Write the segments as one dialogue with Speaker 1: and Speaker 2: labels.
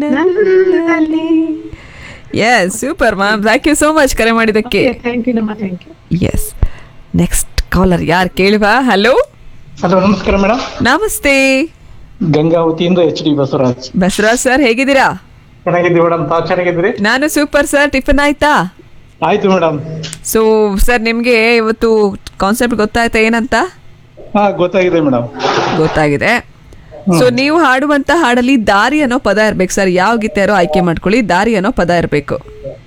Speaker 1: ನನ್ನಲ್ಲಿ
Speaker 2: yes super ma'am thank you so much ಕರೆ ಮಾಡಿದ್ದಕ್ಕೆ
Speaker 1: ಥ್ಯಾಂಕ್ ಯು ನಮ್ಮ thank you
Speaker 2: yes next caller ಯಾರು ಕೇಳುವ ಹಲೋ
Speaker 3: ಹಲೋ ನಮಸ್ಕಾರ ಮೇಡಮ್
Speaker 2: ನಮಸ್ತೆ
Speaker 3: ಗಂಗಾವತಿಯಿಂದ H D Basavaraj
Speaker 2: Basavaraj sir ಹೇಗಿದ್ದೀರಾ
Speaker 3: ಚೆನ್ನಾಗಿದ್ದೀವಿ ಮೇಡಮ್ ತಾವು ಚೆನ್ನಾಗಿದ್ದೀರಿ
Speaker 2: ನಾನು ಸೂಪರ್ ಸರ್ ಟಿಫನ್ ಆಯ್ತಾ
Speaker 3: ಆಯ್ತು ಮೇಡಮ್
Speaker 2: ಸೊ ಸರ್ ನಿಮಗೆ ಇವತ್ತು ಕಾನ್ಸೆಪ್ಟ್ ಗೊತ್ತಾಯ್ತಾ ಏನಂತ
Speaker 3: ಹಾ ಗೊತ್ತಾಗಿದೆ ಮೇಡಮ್
Speaker 2: ಗೊತ್ತಾಗಿದೆ ಸೊ ನೀವು ಹಾಡುವಂತ ಹಾಡಲ್ಲಿ ದಾರಿ ಅನ್ನೋ ಪದ ಇರ್ಬೇಕು ಸರ್ ಯಾವ ಗೀತೆ ಯಾರೋ ಆಯ್ಕೆ ಮಾಡ್ಕೊಳ್ಳಿ ದಾರಿ ಅನ್ನೋ ಪದ ಇರಬೇಕು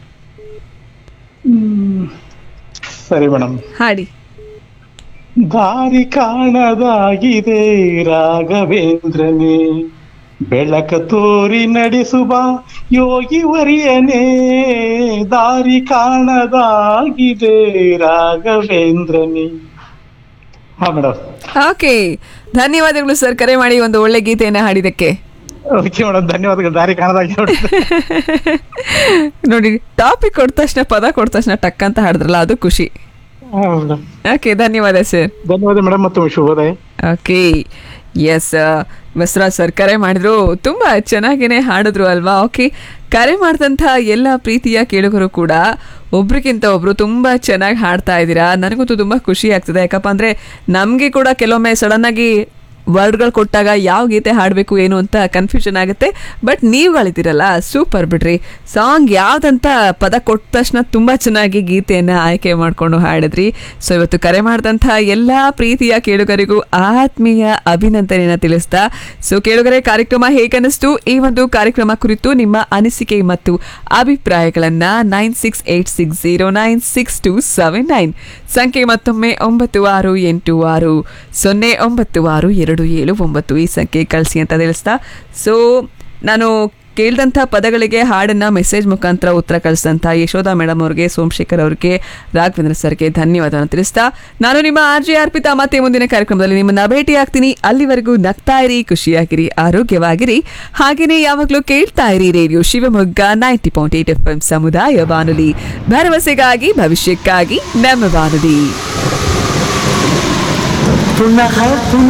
Speaker 3: ಸರಿ ಮೇಡಮ್
Speaker 2: ಹಾಡಿ
Speaker 3: ದಾರಿ ಕಾಣದಾಗಿದೆ ರಾಘವೇಂದ್ರನೇ ಬೆಳಕ ತೋರಿ ನಡೆಸುವ ಯೋಗಿ ವರಿಯನೇ ದಾರಿ ಕಾಣದಾಗಿದೆ ರಾಘವೇಂದ್ರನೇ ಹಾ ಮೇಡಮ್
Speaker 2: ಓಕೆ ಧನ್ಯವಾದಗಳು ಸರ್ ಕರೆ ಮಾಡಿ ಒಂದು ಒಳ್ಳೆ ಗೀತೆಯನ್ನ ಹಾಡಿದಕ್ಕೆ
Speaker 3: ಓಕೆ ಮೇಡಮ್ ಧನ್ಯವಾದಗಳು ದಾರಿ ಕಾಣದಾಗಿದೆ
Speaker 2: ನೋಡಿ ಟಾಪಿಕ್ ಕೊಟ್ಟ ತಕ್ಷಣ ಪದ ಕೊಟ್ಟ ತಕ್ಷಣ ಟಕ್ ಅಂತ ಹಾಡಿದ್ರಲ್ಲ ಅದು ಖುಷಿ
Speaker 3: ಹಾ ಮೇಡಮ್
Speaker 2: ಓಕೆ ಧನ್ಯವಾದ ಸರ್
Speaker 3: ಧನ್ಯವಾದ ಮೇಡಮ್ ಮತ್ತು ಶುಭೋದಯ
Speaker 2: ಓಕೆ ಎಸ್ ಬಸವರಾಜ್ ಸರ್ ಕರೆ ಮಾಡಿದ್ರು ತುಂಬ ಚೆನ್ನಾಗೇನೆ ಹಾಡಿದ್ರು ಅಲ್ವಾ ಓಕೆ ಕರೆ ಮಾಡಿದಂಥ ಎಲ್ಲ ಪ್ರೀತಿಯ ಕೇಳುಗರು ಕೂಡ ಒಬ್ರಿಗಿಂತ ಒಬ್ರು ತುಂಬ ಚೆನ್ನಾಗಿ ಹಾಡ್ತಾ ಇದ್ದೀರಾ ನನಗಂತೂ ತುಂಬ ಖುಷಿ ಆಗ್ತದೆ ಯಾಕಪ್ಪ ಅಂದರೆ ನಮಗೆ ಕೂಡ ಕೆಲವೊಮ್ಮೆ ಸಡನ್ನಾಗಿ ವರ್ಡ್ಗಳು ಕೊಟ್ಟಾಗ ಯಾವ ಗೀತೆ ಹಾಡಬೇಕು ಏನು ಅಂತ ಕನ್ಫ್ಯೂಷನ್ ಆಗುತ್ತೆ ಬಟ್ ನೀವುಗಳಿದ್ದೀರಲ್ಲ ಸೂಪರ್ ಬಿಡ್ರಿ ಸಾಂಗ್ ಯಾವ್ದಂತ ಪದ ಕೊಟ್ಟ ತಕ್ಷಣ ತುಂಬ ಚೆನ್ನಾಗಿ ಗೀತೆಯನ್ನು ಆಯ್ಕೆ ಮಾಡಿಕೊಂಡು ಹಾಡಿದ್ರಿ ಸೊ ಇವತ್ತು ಕರೆ ಮಾಡಿದಂಥ ಎಲ್ಲ ಪ್ರೀತಿಯ ಕೇಳುಗರಿಗೂ ಆತ್ಮೀಯ ಅಭಿನಂದನೆಯನ್ನು ತಿಳಿಸ್ತಾ ಸೊ ಕೇಳುಗರೆ ಕಾರ್ಯಕ್ರಮ ಹೇಗನ್ನಿಸ್ತು ಈ ಒಂದು ಕಾರ್ಯಕ್ರಮ ಕುರಿತು ನಿಮ್ಮ ಅನಿಸಿಕೆ ಮತ್ತು ಅಭಿಪ್ರಾಯಗಳನ್ನು nine six eight six zero nine six two seven nine ಸಂಖ್ಯೆ ಮತ್ತೊಮ್ಮೆ ಒಂಬತ್ತು ಆರು ಎಂಟು ಆರು ಸೊನ್ನೆ ಒಂಬತ್ತು ಆರು ಎರಡು ಏಳು ಒಂಬತ್ತು ಈ ಸಂಖ್ಯೆ ಕಳಿಸಿ ಅಂತ ತಿಳಿಸ್ತಾ ಸೊ ನಾನು ಕೇಳಿದಂಥ ಪದಗಳಿಗೆ ಹಾಡನ್ನ ಮೆಸೇಜ್ ಮುಖಾಂತರ ಉತ್ತರ ಕಳಿಸಿದಂಥ ಯಶೋಧ ಮೇಡಮ್ ಅವ್ರಿಗೆ ಸೋಮಶೇಖರ್ ಅವ್ರಿಗೆ ರಾಘವೇಂದ್ರ ಸರ್ಗೆ ಧನ್ಯವಾದವನ್ನು ತಿಳಿಸ್ತಾ ನಾನು ನಿಮ್ಮ ಆರ್ ಜೆ ಅರ್ಪಿತಾ ಮತ್ತೆ ಮುಂದಿನ ಕಾರ್ಯಕ್ರಮದಲ್ಲಿ ನಿಮ್ಮನ್ನ ಭೇಟಿ ಆಗ್ತೀನಿ ಅಲ್ಲಿವರೆಗೂ ನಗ್ತಾ ಇರಿ ಖುಷಿಯಾಗಿರಿ ಆರೋಗ್ಯವಾಗಿರಿ ಹಾಗೇನೇ ಯಾವಾಗಲೂ ಕೇಳ್ತಾ ಇರಿ radio Shivamogga ninety point eight F M ಸಮುದಾಯ ಬಾನುಲಿ ಭರವಸೆಗಾಗಿ ಭವಿಷ್ಯಕ್ಕಾಗಿ ನಮ್ಮ ಬಾನುಲಿ
Speaker 3: ಪುನಃ ಪುನಃ